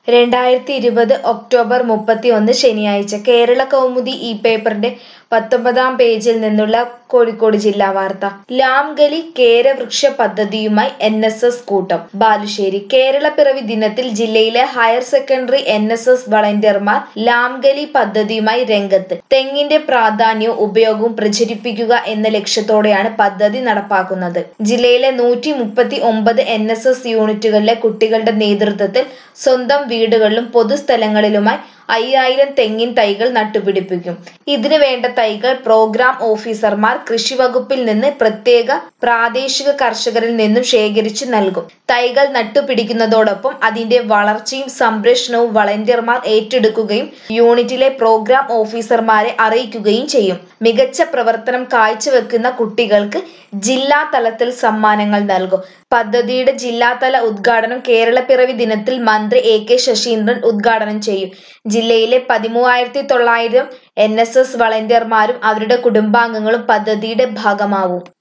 രണ്ടായിരത്തി ഇരുപത് ഒക്ടോബർ മുപ്പത്തിയൊന്ന് ശനിയാഴ്ച കേരള കൗമുദി ഈ പേപ്പറിന്റെ പത്തൊമ്പതാം പേജിൽ നിന്നുള്ള കോഴിക്കോട് ജില്ലാ വാർത്ത ലാംഗലി കേരവൃക്ഷ പദ്ധതിയുമായി എൻ എസ് എസ് കൂട്ടം ബാലുശ്ശേരി കേരളപ്പിറവി ദിനത്തിൽ ജില്ലയിലെ higher secondary N S S വളണ്ടിയർമാർ ലാംഗലി പദ്ധതിയുമായി രംഗത്ത് തെങ്ങിന്റെ പ്രാധാന്യവും ഉപയോഗവും പ്രചരിപ്പിക്കുക എന്ന ലക്ഷ്യത്തോടെയാണ് പദ്ധതി നടപ്പാക്കുന്നത് ജില്ലയിലെ നൂറ്റി മുപ്പത്തി ഒമ്പത് എൻ എസ് എസ് യൂണിറ്റുകളിലെ കുട്ടികളുടെ നേതൃത്വത്തിൽ സ്വന്തം വീടുകളിലും പൊതുസ്ഥലങ്ങളിലുമായി അയ്യായിരം തെങ്ങിൻ തൈകൾ നട്ടുപിടിപ്പിക്കും ഇതിനു വേണ്ട തൈകൾ പ്രോഗ്രാം ഓഫീസർമാർ കൃഷി വകുപ്പിൽ നിന്ന് പ്രത്യേക പ്രാദേശിക കർഷകരിൽ നിന്നും ശേഖരിച്ചു നൽകും തൈകൾ നട്ടുപിടിക്കുന്നതോടൊപ്പം അതിന്റെ വളർച്ചയും സംരക്ഷണവും വളണ്ടിയർമാർ ഏറ്റെടുക്കുകയും യൂണിറ്റിലെ പ്രോഗ്രാം ഓഫീസർമാരെ അറിയിക്കുകയും ചെയ്യും മികച്ച പ്രവർത്തനം കാഴ്ചവെക്കുന്ന കുട്ടികൾക്ക് ജില്ലാ തലത്തിൽ സമ്മാനങ്ങൾ നൽകും പദ്ധതിയുടെ ജില്ലാതല ഉദ്ഘാടനം കേരളപ്പിറവി ദിനത്തിൽ മന്ത്രി എ കെ ശശീന്ദ്രൻ ഉദ്ഘാടനം ചെയ്യും ജില്ലയിലെ പതിമൂവായിരത്തി തൊള്ളായിരം എൻ എസ് എസ് വളണ്ടിയർമാരും അവരുടെ കുടുംബാംഗങ്ങളും പദ്ധതിയുടെ ഭാഗമാവും